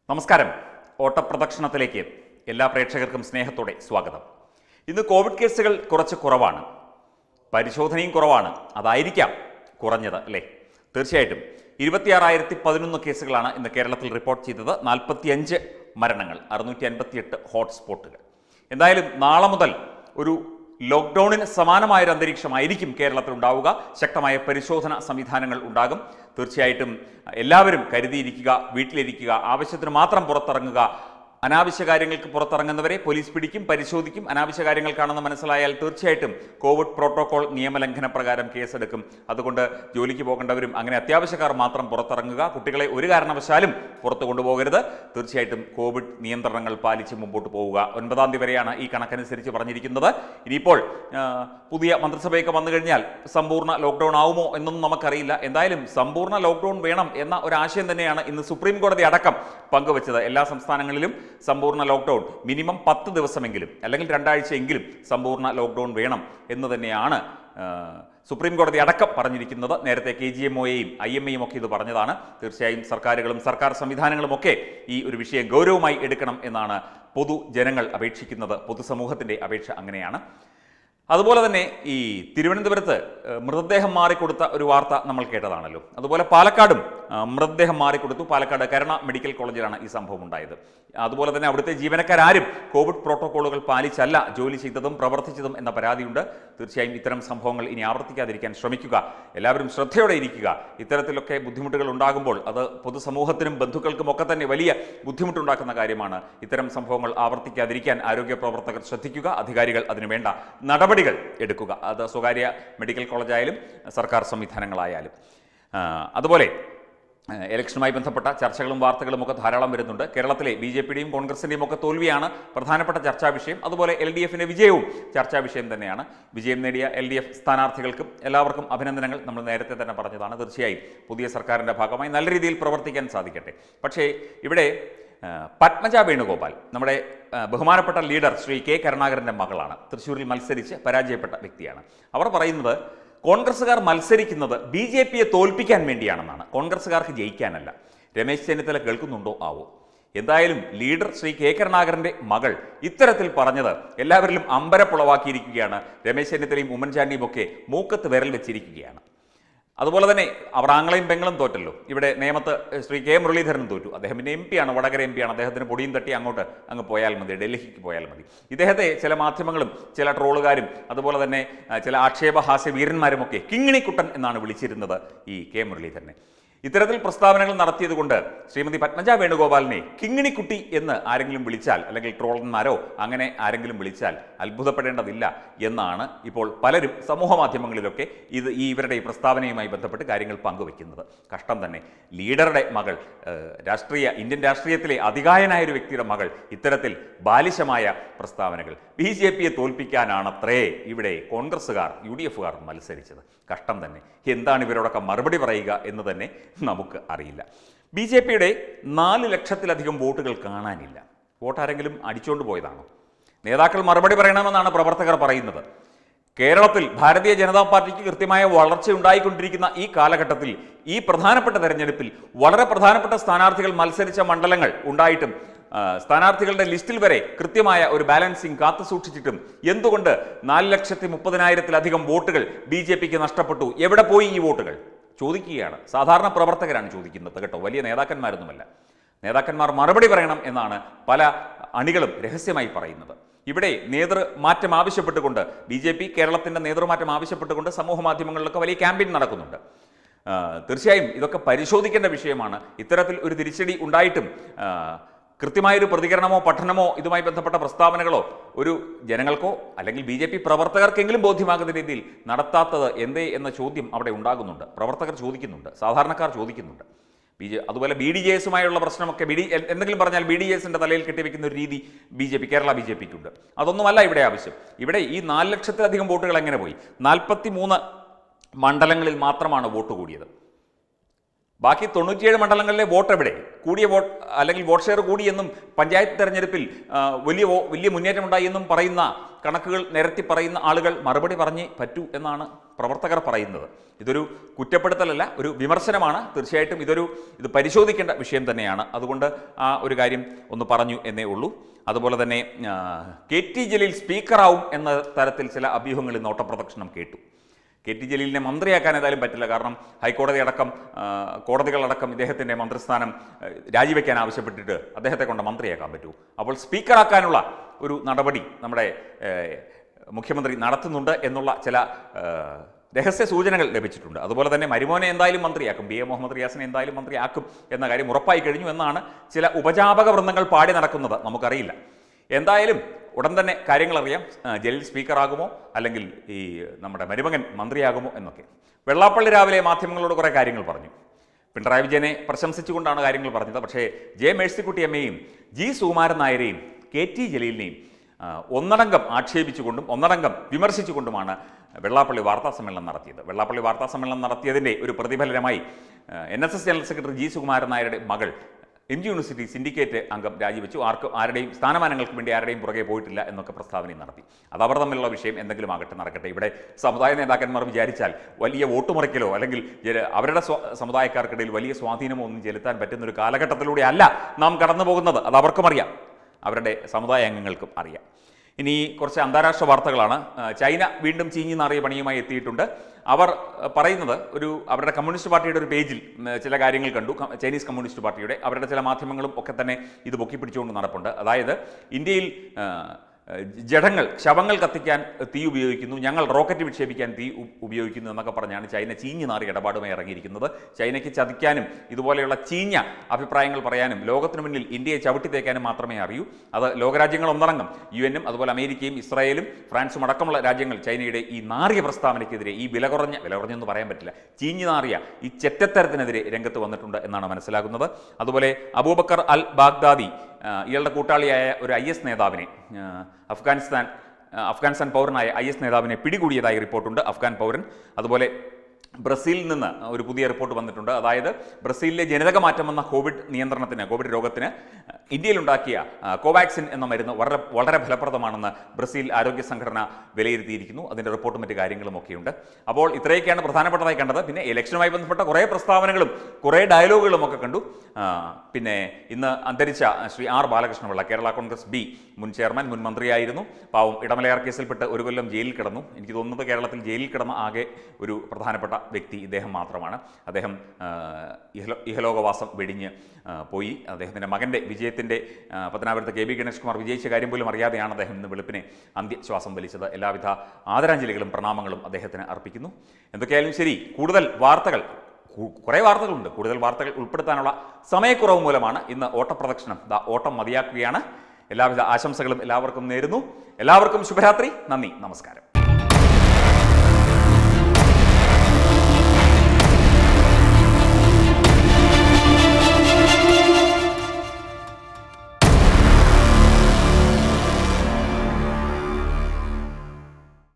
നമസ്കാരം ഓട്ടപ്രദക്ഷിണത്തിലേക്ക് എല്ലാ പ്രേക്ഷകർക്കും സ്നേഹത്തോടെ സ്വാഗതം ഇന്ന് കോവിഡ് കേസുകൾ കുറച്ച് കുറവാണ് പരിശോധനയും കുറവാണ് അതായിരിക്കാം കുറഞ്ഞത് അല്ലേ തീർച്ചയായിട്ടും ഇരുപത്തിയാറായിരത്തി പതിനൊന്ന് കേസുകളാണ് ഇന്ന് കേരളത്തിൽ റിപ്പോർട്ട് ചെയ്തത് നാൽപ്പത്തിയഞ്ച് മരണങ്ങൾ അറുന്നൂറ്റി അൻപത്തിയെട്ട് ഹോട്ട്സ്പോട്ടുകൾ എന്തായാലും നാളെ മുതൽ ഒരു ലോക്ക്ഡൌണിന് സമാനമായൊരു അന്തരീക്ഷമായിരിക്കും കേരളത്തിൽ ഉണ്ടാവുക ശക്തമായ പരിശോധന സംവിധാനങ്ങൾ ഉണ്ടാകും തീർച്ചയായിട്ടും എല്ലാവരും കരുതിയിരിക്കുക വീട്ടിലിരിക്കുക ആവശ്യത്തിന് മാത്രം പുറത്തിറങ്ങുക അനാവശ്യ കാര്യങ്ങൾക്ക് പുറത്തിറങ്ങുന്നവരെ പോലീസ് പിടിക്കും പരിശോധിക്കും അനാവശ്യ കാര്യങ്ങൾക്കാണെന്ന് മനസ്സിലായാൽ തീർച്ചയായിട്ടും കോവിഡ് പ്രോട്ടോകോൾ നിയമലംഘന പ്രകാരം കേസെടുക്കും അതുകൊണ്ട് ജോലിക്ക് പോകേണ്ടവരും അങ്ങനെ അത്യാവശ്യക്കാർ മാത്രം പുറത്തിറങ്ങുക കുട്ടികളെ ഒരു കാരണവശാലും പുറത്തു കൊണ്ടുപോകരുത് തീർച്ചയായിട്ടും കോവിഡ് നിയന്ത്രണങ്ങൾ പാലിച്ച് മുമ്പോട്ട് പോവുക ഒൻപതാം തീയതി വരെയാണ് ഈ കണക്കനുസരിച്ച് പറഞ്ഞിരിക്കുന്നത് ഇനിയിപ്പോൾ ആ, പുതിയ മന്ത്രിസഭയൊക്കെ വന്നു കഴിഞ്ഞാൽ സമ്പൂർണ്ണ ലോക്ക്ഡൗൺ ആവുമോ എന്നൊന്നും നമുക്കറിയില്ല എന്തായാലും സമ്പൂർണ്ണ ലോക്ക്ഡൗൺ വേണം എന്ന ഒരു ആശയം തന്നെയാണ് ഇന്ന് സുപ്രീം കോടതി അടക്കം പങ്കുവച്ചത് എല്ലാ സംസ്ഥാനങ്ങളിലും സമ്പൂർണ്ണ ലോക്ക്ഡൗൺ മിനിമം പത്ത് ദിവസമെങ്കിലും അല്ലെങ്കിൽ രണ്ടാഴ്ചയെങ്കിലും സമ്പൂർണ്ണ ലോക്ക്ഡൗൺ വേണം എന്ന് തന്നെയാണ് ആ, സുപ്രീം കോടതി അടക്കം പറഞ്ഞിരിക്കുന്നത് നേരത്തെ കെ ജി എം ഒയെയും ഐ എം എയും ഒക്കെ ഇത് പറഞ്ഞതാണ് തീർച്ചയായും സർക്കാരുകളും സർക്കാർ സംവിധാനങ്ങളും ഒക്കെ ഈ ഒരു വിഷയം ഗൗരവമായി എടുക്കണം എന്നാണ് പൊതുജനങ്ങൾ അപേക്ഷിക്കുന്നത് പൊതുസമൂഹത്തിൻ്റെ അപേക്ഷ അങ്ങനെയാണ് അതുപോലെ തന്നെ ഈ തിരുവനന്തപുരത്ത് ഏഹ്, മൃതദേഹം മാറിക്കൊടുത്ത ഒരു വാർത്ത നമ്മൾ കേട്ടതാണല്ലോ അതുപോലെ പാലക്കാടും ആ, മൃതദേഹം മാറിക്കൊടുത്തു പാലക്കാട് കരുണ മെഡിക്കൽ കോളേജിലാണ് ഈ സംഭവം ഉണ്ടായത് അതുപോലെ തന്നെ അവിടുത്തെ ജീവനക്കാരും കോവിഡ് പ്രോട്ടോക്കോളുകൾ പാലിച്ചല്ല ജോലി ചെയ്തതും പ്രവർത്തിച്ചതും എന്ന പരാതിയുണ്ട് തീർച്ചയായും ഇത്തരം സംഭവങ്ങൾ ഇനി ആവർത്തിക്കാതിരിക്കാൻ ശ്രമിക്കുക എല്ലാവരും ശ്രദ്ധയോടെ ഇരിക്കുക ഇത്തരത്തിലൊക്കെ ബുദ്ധിമുട്ടുകൾ ഉണ്ടാകുമ്പോൾ അത് പൊതുസമൂഹത്തിനും ബന്ധുക്കൾക്കും ഒക്കെ തന്നെ വലിയ ബുദ്ധിമുട്ടുണ്ടാക്കുന്ന കാര്യമാണ് ഇത്തരം സംഭവങ്ങൾ ആവർത്തിക്കാതിരിക്കാൻ ആരോഗ്യ പ്രവർത്തകർ ശ്രദ്ധിക്കുക അധികാരികൾ അതിനുവേണ്ട നടപടികൾ എടുക്കുക അത് സ്വകാര്യ മെഡിക്കൽ കോളേജായാലും സർക്കാർ സംവിധാനങ്ങളായാലും ആ, അതുപോലെ ഏഹ് ഇലക്ഷനുമായി ബന്ധപ്പെട്ട ചർച്ചകളും വാർത്തകളും ഒക്കെ ധാരാളം വരുന്നുണ്ട് കേരളത്തിലെ ബി ജെ പിയുടെയും കോൺഗ്രസിന്റെയും ഒക്കെ തോൽവിയാണ് പ്രധാനപ്പെട്ട ചർച്ചാ വിഷയം അതുപോലെ എൽ ഡി എഫിന്റെ വിജയവും ചർച്ചാ വിഷയം തന്നെയാണ് വിജയം നേടിയ എൽ ഡി എഫ് സ്ഥാനാർത്ഥികൾക്കും എല്ലാവർക്കും അഭിനന്ദനങ്ങൾ നമ്മൾ നേരത്തെ തന്നെ പറഞ്ഞതാണ് തീർച്ചയായും പുതിയ സർക്കാരിന്റെ ഭാഗമായി നല്ല രീതിയിൽ പ്രവർത്തിക്കാൻ സാധിക്കട്ടെ പക്ഷേ ഇവിടെ ഏഹ് പത്മജ വേണുഗോപാൽ നമ്മുടെ ഏഹ് ബഹുമാനപ്പെട്ട ലീഡർ ശ്രീ കെ കരുണാകരന്റെ മകളാണ് തൃശ്ശൂരിൽ മത്സരിച്ച് പരാജയപ്പെട്ട വ്യക്തിയാണ് അവർ പറയുന്നത് കോൺഗ്രസ്സുകാർ മത്സരിക്കുന്നത് ബി ജെ പിയെ തോൽപ്പിക്കാൻ വേണ്ടിയാണെന്നാണ് കോൺഗ്രസ്സുകാർക്ക് ജയിക്കാനല്ല രമേശ് ചെന്നിത്തല കേൾക്കുന്നുണ്ടോ ആവോ എന്തായാലും ലീഡർ ശ്രീ കെ കരുണാകരന്റെ മകൾ ഇത്തരത്തിൽ പറഞ്ഞത് എല്ലാവരിലും അമ്പരപ്പുളവാക്കിയിരിക്കുകയാണ് രമേശ് ചെന്നിത്തലയും ഉമ്മൻചാണ്ടിയും ഒക്കെ മൂക്കത്ത് വിരൽ വെച്ചിരിക്കുകയാണ് അതുപോലെ തന്നെ അവർ ആംഗ്ലയും പെങ്ങളും തോറ്റല്ലോ ഇവിടെ നേമത്ത് ശ്രീ കെ മുരളീധരൻ തോറ്റു അദ്ദേഹം പിന്നെ എം ആണ് വടകര എം ആണ് അദ്ദേഹത്തിന് പൊടിയും തട്ടി അങ്ങോട്ട് അങ്ങ് പോയാൽ മതി ഡൽഹിക്ക് പോയാൽ മതി ഇദ്ദേഹത്തെ ചില മാധ്യമങ്ങളും ചില ട്രോളുകാരും അതുപോലെ തന്നെ ആ, ചില ആക്ഷേപഹാസ്യ വീരന്മാരുമൊക്കെ കിങ്ങിണിക്കുട്ടൻ എന്നാണ് വിളിച്ചിരുന്നത് ഈ കെ മുരളീധരനെ ഇത്തരത്തിൽ പ്രസ്താവനകൾ നടത്തിയതുകൊണ്ട് ശ്രീമതി പത്മജ വേണുഗോപാലിനെ കിങ്ങിണിക്കുട്ടി എന്ന് ആരെങ്കിലും വിളിച്ചാൽ അല്ലെങ്കിൽ ട്രോളന്മാരോ അങ്ങനെ ആരെങ്കിലും വിളിച്ചാൽ അത്ഭുതപ്പെടേണ്ടതില്ല എന്നാണ് ഇപ്പോൾ പലരും സമൂഹ മാധ്യമങ്ങളിലൊക്കെ ഇത് ഈ ഇവരുടെ ഈ പ്രസ്താവനയുമായി ബന്ധപ്പെട്ട് കാര്യങ്ങൾ പങ്കുവെക്കുന്നത് കഷ്ടം തന്നെ ലീഡറുടെ മകൾ ഏഹ്, രാഷ്ട്രീയ ഇന്ത്യൻ രാഷ്ട്രീയത്തിലെ അതികായനായ ഒരു വ്യക്തിയുടെ മകൾ ഇത്തരത്തിൽ ബാലിശമായ പ്രസ്താവനകൾ ബി ജെ പിയെ തോൽപ്പിക്കാനാണത്രേ ഇവിടെ കോൺഗ്രസ്സുകാർ യു ഡി എഫുകാർ മത്സരിച്ചത് കഷ്ടം തന്നെ എന്താണ് ഇവരോടൊക്കെ മറുപടി പറയുക എന്ന് തന്നെ നമുക്ക് അറിയില്ല ബി ജെ പിയുടെ നാല് ലക്ഷത്തിലധികം വോട്ടുകൾ കാണാനില്ല വോട്ട് ആരെങ്കിലും അടിച്ചുകൊണ്ട് പോയതാണോ നേതാക്കൾ മറുപടി പറയണമെന്നാണ് പ്രവർത്തകർ പറയുന്നത് കേരളത്തിൽ ഭാരതീയ ജനതാ പാർട്ടിക്ക് കൃത്യമായ വളർച്ച ഉണ്ടായിക്കൊണ്ടിരിക്കുന്ന ഈ കാലഘട്ടത്തിൽ ഈ പ്രധാനപ്പെട്ട തെരഞ്ഞെടുപ്പിൽ വളരെ പ്രധാനപ്പെട്ട സ്ഥാനാർത്ഥികൾ മത്സരിച്ച മണ്ഡലങ്ങൾ ഉണ്ടായിട്ടും ആ, സ്ഥാനാർത്ഥികളുടെ ലിസ്റ്റിൽ വരെ കൃത്യമായ ഒരു ബാലൻസിംഗ് കാത്തു സൂക്ഷിച്ചിട്ടും എന്തുകൊണ്ട് നാല് ലക്ഷത്തി മുപ്പതിനായിരത്തിലധികം വോട്ടുകൾ ബി ജെ പിക്ക് നഷ്ടപ്പെട്ടു എവിടെ പോയി ഈ വോട്ടുകൾ ചോദിക്കുകയാണ് സാധാരണ പ്രവർത്തകരാണ് ചോദിക്കുന്നത് കേട്ടോ വലിയ നേതാക്കന്മാരൊന്നുമല്ല നേതാക്കന്മാർ മറുപടി പറയണം എന്നാണ് പല അണികളും രഹസ്യമായി പറയുന്നത് ഇവിടെ നേതൃ മാറ്റം ആവശ്യപ്പെട്ടുകൊണ്ട് ബി ജെ പി കേരളത്തിന്റെ നേതൃമാറ്റം ആവശ്യപ്പെട്ടുകൊണ്ട് സമൂഹ മാധ്യമങ്ങളിലൊക്കെ വലിയ ക്യാമ്പയിൻ നടക്കുന്നുണ്ട് ആ, തീർച്ചയായും ഇതൊക്കെ പരിശോധിക്കേണ്ട വിഷയമാണ് ഇത്തരത്തിൽ ഒരു തിരിച്ചടി ഉണ്ടായിട്ടും ആ, കൃത്യമായൊരു പ്രതികരണമോ പഠനമോ ഇതുമായി ബന്ധപ്പെട്ട പ്രസ്താവനകളോ ഒരു ജനങ്ങൾക്കോ അല്ലെങ്കിൽ ബി ജെ പി പ്രവർത്തകർക്കെങ്കിലും ബോധ്യമാകുന്ന രീതിയിൽ നടത്താത്തത് എന്തേ എന്ന ചോദ്യം അവിടെ ഉണ്ടാകുന്നുണ്ട് പ്രവർത്തകർ ചോദിക്കുന്നുണ്ട് സാധാരണക്കാർ ചോദിക്കുന്നുണ്ട് ബി ജെ അതുപോലെ ബി ഡി ജെ എസുമായുള്ള പ്രശ്നമൊക്കെ ബി ഡി എന്തെങ്കിലും പറഞ്ഞാൽ ബി ഡി എസിന്റെ തലയിൽ കെട്ടിവെക്കുന്ന ഒരു രീതി B J P Kerala B J പിക്കുണ്ട് അതൊന്നുമല്ല ഇവിടെ ആവശ്യം ഇവിടെ ഈ നാല് ലക്ഷത്തിലധികം വോട്ടുകൾ എങ്ങനെ പോയി നാൽപ്പത്തി മൂന്ന് മണ്ഡലങ്ങളിൽ മാത്രമാണ് വോട്ട് കൂടിയത് ബാക്കി തൊണ്ണൂറ്റിയേഴ് മണ്ഡലങ്ങളിലെ വോട്ട് എവിടെ കൂടിയ വോട്ട് അല്ലെങ്കിൽ വോട്ട് ഷെയർ കൂടിയെന്നും പഞ്ചായത്ത് തെരഞ്ഞെടുപ്പിൽ ആ, വലിയ വോ- വലിയ മുന്നേറ്റമുണ്ടായി എന്നും പറയുന്ന കണക്കുകൾ നിരത്തി പറയുന്ന ആളുകൾ മറുപടി പറഞ്ഞേ പറ്റൂ എന്നാണ് പ്രവർത്തകർ പറയുന്നത് ഇതൊരു കുറ്റപ്പെടുത്തലല്ല ഒരു വിമർശനമാണ് തീർച്ചയായിട്ടും ഇതൊരു ഇത് പരിശോധിക്കേണ്ട വിഷയം തന്നെയാണ് അതുകൊണ്ട് ആ ഒരു കാര്യം ഒന്ന് പറഞ്ഞു എന്നേ ഉള്ളൂ അതുപോലെ തന്നെ ആ, കെ ടി ജലീൽ സ്പീക്കറാവും എന്ന തരത്തിൽ ചില അഭ്യൂഹങ്ങൾ ഇന്ന് ഓട്ടപ്രദക്ഷിണം കേട്ടു കെ ടി ജലീലിനെ മന്ത്രിയാക്കാൻ ഏതായാലും പറ്റില്ല കാരണം ഹൈക്കോടതി അടക്കം ആ, കോടതികളടക്കം ഇദ്ദേഹത്തിൻ്റെ മന്ത്രിസ്ഥാനം ആ, രാജിവെക്കാൻ ആവശ്യപ്പെട്ടിട്ട് അദ്ദേഹത്തെ കൊണ്ട് മന്ത്രിയാക്കാൻ പറ്റൂ അപ്പോൾ സ്പീക്കറാക്കാനുള്ള ഒരു നടപടി നമ്മുടെ ഏ, മുഖ്യമന്ത്രി നടത്തുന്നുണ്ട് എന്നുള്ള ചില ആ, രഹസ്യ സൂചനകൾ ലഭിച്ചിട്ടുണ്ട് അതുപോലെ തന്നെ മരുമോനെ എന്തായാലും മന്ത്രിയാക്കും ബി എ മുഹമ്മദ് റിയാസിനെ എന്തായാലും മന്ത്രിയാക്കും എന്ന കാര്യം ഉറപ്പായി കഴിഞ്ഞു എന്നാണ് ചില ഉപജാപക വൃന്ദങ്ങൾ പാടി നടക്കുന്നത് നമുക്കറിയില്ല എന്തായാലും ഉടൻ തന്നെ കാര്യങ്ങൾ അറിയാം ആ, ജലീൽ സ്പീക്കറാകുമോ അല്ലെങ്കിൽ ഈ നമ്മുടെ മരുമകൻ മന്ത്രിയാകുമോ എന്നൊക്കെ വെള്ളാപ്പള്ളി രാവിലെ മാധ്യമങ്ങളോട് കുറേ കാര്യങ്ങൾ പറഞ്ഞു പിണറായി വിജയനെ പ്രശംസിച്ചുകൊണ്ടാണ് കാര്യങ്ങൾ പറഞ്ഞത് പക്ഷേ ജെ മേഴ്സിക്കുട്ടി എമ്മയെയും ജി സുകുമാരൻ നായരെയും കെ ടി ജലീലിനെയും ആ, ഒന്നടങ്കം ആക്ഷേപിച്ചുകൊണ്ടും ഒന്നടങ്കം വിമർശിച്ചുകൊണ്ടുമാണ് വെള്ളാപ്പള്ളി വാർത്താ സമ്മേളനം നടത്തിയത് വെള്ളാപ്പള്ളി വാർത്താ സമ്മേളനം നടത്തിയതിൻ്റെ ഒരു പ്രതിഫലനമായി N S S general secretary G Sukumaran നായരുടെ മകൾ എം ജി യൂണിവേഴ്സിറ്റി സിൻഡിക്കേറ്റ് അംഗം രാജിവെച്ചു ആർക്കും ആരുടെയും സ്ഥാനമാനങ്ങൾക്ക് വേണ്ടി ആരുടെയും പുറകെ പോയിട്ടില്ല എന്നൊക്കെ പ്രസ്താവനയും നടത്തി അത് അവർ തമ്മിലുള്ള വിഷയം എന്തെങ്കിലും ആകട്ടെ നടക്കട്ടെ ഇവിടെ സമുദായ നേതാക്കന്മാർ വിചാരിച്ചാൽ വലിയ വോട്ടുമുറിക്കലോ അല്ലെങ്കിൽ ജല- അവരുടെ സ്വ- സമുദായക്കാർക്കിടയിൽ വലിയ സ്വാധീനമോ ഒന്നും ചെലുത്താൻ പറ്റുന്ന ഒരു കാലഘട്ടത്തിലൂടെ അല്ല നാം കടന്നു പോകുന്നത് അത് അവർക്കും അറിയാം അവരുടെ സമുദായ അംഗങ്ങൾക്കും അറിയാം ഇനി കുറച്ച് അന്താരാഷ്ട്ര വാർത്തകളാണ് ആ, ചൈന വീണ്ടും ചീഞ്ഞു നാറിയ പണിയുമായി എത്തിയിട്ടുണ്ട് അവർ ആ, പറയുന്നത് ഒരു അവരുടെ കമ്മ്യൂണിസ്റ്റ് പാർട്ടിയുടെ ഒരു പേജിൽ ഉം, ചില കാര്യങ്ങൾ കണ്ടു ക- ചൈനീസ് കമ്മ്യൂണിസ്റ്റ് പാർട്ടിയുടെ അവരുടെ ചില മാധ്യമങ്ങളും ഒക്കെ തന്നെ ഇത് പൊക്കിപ്പിടിച്ചുകൊണ്ട് നടപ്പുണ്ട് അതായത് ഇന്ത്യയിൽ ആ, ജഡങ്ങൾ ശവങ്ങൾ കത്തിക്കാൻ തീ ഉപയോഗിക്കുന്നു ഞങ്ങൾ റോക്കറ്റ് വിക്ഷേപിക്കാൻ തീ ഉ- ഉപയോഗിക്കുന്നു എന്നൊക്കെ പറഞ്ഞാണ് ചൈന ചീഞ്ഞു നാറി ഇടപാടുമായി ഇറങ്ങിയിരിക്കുന്നത് ചൈനയ്ക്ക് ചതിക്കാനും ഇതുപോലെയുള്ള ചീഞ്ഞ അഭിപ്രായങ്ങൾ പറയാനും ലോകത്തിനു മുന്നിൽ ഇന്ത്യയെ ചവിട്ടി തേക്കാനും മാത്രമേ അറിയൂ അത് ലോകരാജ്യങ്ങൾ ഒന്നടങ്കം യു എന്നും അതുപോലെ അമേരിക്കയും ഇസ്രായേലും ഫ്രാൻസും അടക്കമുള്ള രാജ്യങ്ങൾ ചൈനയുടെ ഈ നാറിയ പ്രസ്താവനയ്ക്കെതിരെ ഈ വില കുറഞ്ഞ വില കുറഞ്ഞെന്ന് പറയാൻ പറ്റില്ല ചീഞ്ഞു നാറിയ ഈ ചെറ്റത്തരത്തിനെതിരെ രംഗത്ത് വന്നിട്ടുണ്ട് എന്നാണ് മനസ്സിലാകുന്നത് അതുപോലെ അബൂബക്കർ അൽ ബാഗ്ദാദി ആ, ഇയാളുടെ കൂട്ടാളിയായ ഒരു ഐ എസ് നേതാവിനെ ആ, അഫ്ഗാനിസ്ഥാൻ ആ, അഫ്ഗാനിസ്ഥാൻ പൗരനായ ഐ എസ് നേതാവിനെ പിടികൂടിയതായി റിപ്പോർട്ടുണ്ട് അഫ്ഗാൻ പൗരൻ അതുപോലെ ബ്രസീലിൽ നിന്ന് ഒരു പുതിയ റിപ്പോർട്ട് വന്നിട്ടുണ്ട് അതായത് ബ്രസീലിലെ ജനിതക മാറ്റം വന്ന കോവിഡ് നിയന്ത്രണത്തിന് കോവിഡ് രോഗത്തിന് ഇന്ത്യയിലുണ്ടാക്കിയ ആ, കോവാക്സിൻ എന്ന മരുന്ന് വളരെ വളരെ ഫലപ്രദമാണെന്ന് ബ്രസീൽ ആരോഗ്യ സംഘടന വിലയിരുത്തിയിരിക്കുന്നു അതിൻ്റെ റിപ്പോർട്ടും മറ്റു കാര്യങ്ങളും ഒക്കെയുണ്ട് അപ്പോൾ ഇത്രയൊക്കെയാണ് പ്രധാനപ്പെട്ടതായി കണ്ടത് പിന്നെ ഇലക്ഷനുമായി ബന്ധപ്പെട്ട കുറേ പ്രസ്താവനകളും കുറേ ഡയലോഗുകളും ഒക്കെ കണ്ടു ആ, പിന്നെ ഇന്ന് അന്തരിച്ച Shri R Balakrishnapillai Kerala Congress B മുൻ ചെയർമാൻ മുൻ മന്ത്രിയായിരുന്നു പാവം ഇടമലയാർ കേസിൽപ്പെട്ട് ഒരു കൊല്ലം ജയിലിൽ കിടന്നു എനിക്ക് തോന്നുന്നത് കേരളത്തിൽ ജയിലിൽ കിടന്ന ആകെ ഒരു പ്രധാനപ്പെട്ട വ്യക്തി ഇദ്ദേഹം മാത്രമാണ് അദ്ദേഹം ആ, ഇഹലോ ഇഹലോകവാസം വെടിഞ്ഞ് ആ, പോയി അദ്ദേഹത്തിൻ്റെ മകൻ്റെ വിജയത്തിൻ്റെ ആ, പത്തനാപുരത്ത് കെ ബി ഗണേഷ് കുമാർ വിജയിച്ച കാര്യം പോലും അറിയാതെയാണ് അദ്ദേഹം ഇന്ന് വെളുപ്പിനെ അന്ത്യശ്വാസം വലിച്ചത് എല്ലാവിധ ആദരാഞ്ജലികളും പ്രണാമങ്ങളും അദ്ദേഹത്തിന് അർപ്പിക്കുന്നു എന്തൊക്കെയായാലും ശരി കൂടുതൽ വാർത്തകൾ കു- കുറേ വാർത്തകളുണ്ട് കൂടുതൽ വാർത്തകൾ ഉൾപ്പെടുത്താനുള്ള സമയക്കുറവ് മൂലമാണ് ഇന്ന് ഓട്ടപ്രദക്ഷിണം ദാ ഓട്ടം മതിയാക്കുകയാണ് എല്ലാവിധ ആശംസകളും എല്ലാവർക്കും നേരുന്നു എല്ലാവർക്കും ശുഭരാത്രി നന്ദി നമസ്കാരം